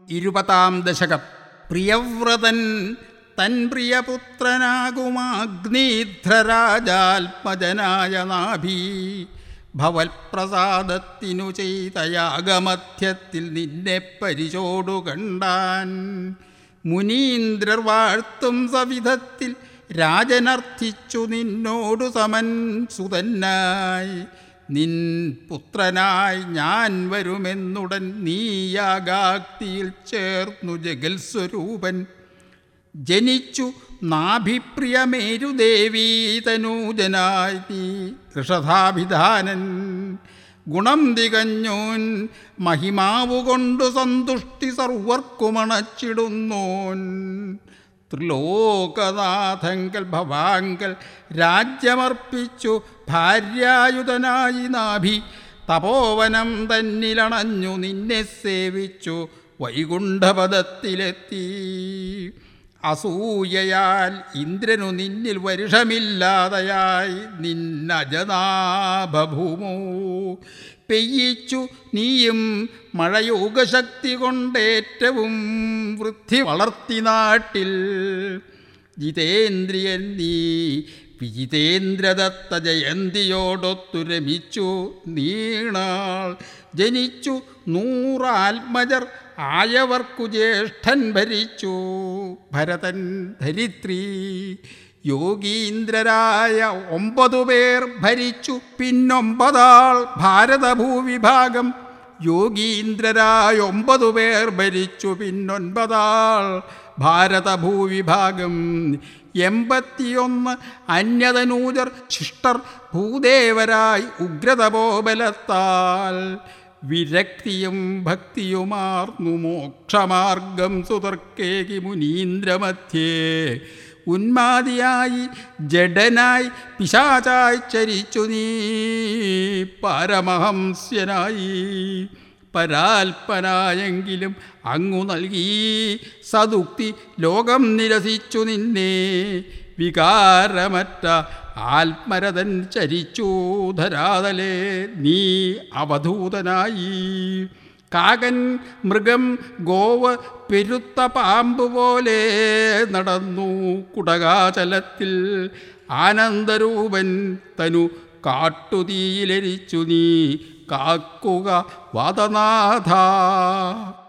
ഇരുപതാം ദശകം പ്രിയവ്രതൻ തൻ പ്രിയപുത്രനാകുമാഗ്നീധ്രരാജാത്മജനായ നാഭി ഭവൽപ്രസാദത്തിനു ചെയ്ത യാഗമധ്യത്തിൽ നിന്നെ പരിചോടു കണ്ടാൻ മുനീന്ദ്രർ വാഴ്ത്തും സവിധത്തിൽ രാജനർത്ഥിച്ചു നിന്നോടു സമൻ സുതന്നായി നിൻ പുത്രനായി ഞാൻ വരുമെന്നുടൻ നീയാഗാക്തിയിൽ ചേർന്നു ജഗൽ സ്വരൂപൻ ജനിച്ചു നാഭിപ്രിയമേരുദേവീ തനൂജനായി നീ ഋഷധാഭിധാനൻ ഗുണം തികഞ്ഞോൻ മഹിമാവുകൊണ്ടു സന്തുഷ്ടി സർവർക്കുമണച്ചിടുന്നോൻ ത്രിലോകനാഥങ്കൽ ഭവാങ്കൽ രാജ്യമർപ്പിച്ചു ഭാര്യായുധനായി നാഭി തപോവനം തന്നിലണഞ്ഞു നിന്നെ സേവിച്ചു വൈകുണ്ഠപദത്തിലെത്തി അസൂയയാൽ ഇന്ദ്രനു നിന്നിൽ വരുഷമില്ലാതെയായി നിന്നജനാഭൂമോ പെയ്യിച്ചു നീയും മഴയോഗശക്തി കൊണ്ടേറ്റവും വൃദ്ധി വളർത്തി നാട്ടിൽ ജിതേന്ദ്രിയൻ നീ വിജിതേന്ദ്രദത്ത ജയന്തിയോടൊത്തു രമിച്ചു നീണാൾ ജനിച്ചു നൂറാത്മജർ ആയവർക്കു ജ്യേഷ്ഠൻ ഭരിച്ചു ഭരതൻ ധരിത്രി യോഗീന്ദ്രരായ ഒമ്പതു പേർ ഭരിച്ചു പിന്നൊമ്പതാൾ ഭാരതഭൂവിഭാഗം യോഗീന്ദ്രരായ ഒമ്പതു പേർ ഭരിച്ചു പിന്നൊൻപതാൾ ഭാരതഭൂവിഭാഗം എൺപത്തിയൊന്ന് അന്യതനൂജർ ശിഷ്ടർ ഭൂദേവരായി ഉഗ്രതപോബലത്താൽ വിരക്തിയും ഭക്തിയുമാർന്നു മോക്ഷമാർഗം സുതർക്കേകി മുനീന്ദ്രമധ്യേ ഉന്മാദിയായി ജഡനായി പിശാചായി ചരിച്ചു നീ പരമഹംസ്യനായി പരാൽപ്പനായെങ്കിലും അങ്ങു നൽകി സതുക്തി ലോകം നിരസിച്ചു നിന്നെ വികാരമറ്റ ആത്മരതൻ ചരിച്ചു ധരാതലേ നീ അവധൂതനായി കാകൻ മൃഗം ഗോവ് പെരുത്ത പാമ്പ് പോലെ നടന്നു കുടകാചലത്തിൽ ആനന്ദരൂപൻ തനു കാട്ടുതീയിലരിച്ചു നീ കാക്കുക വാദനാഥ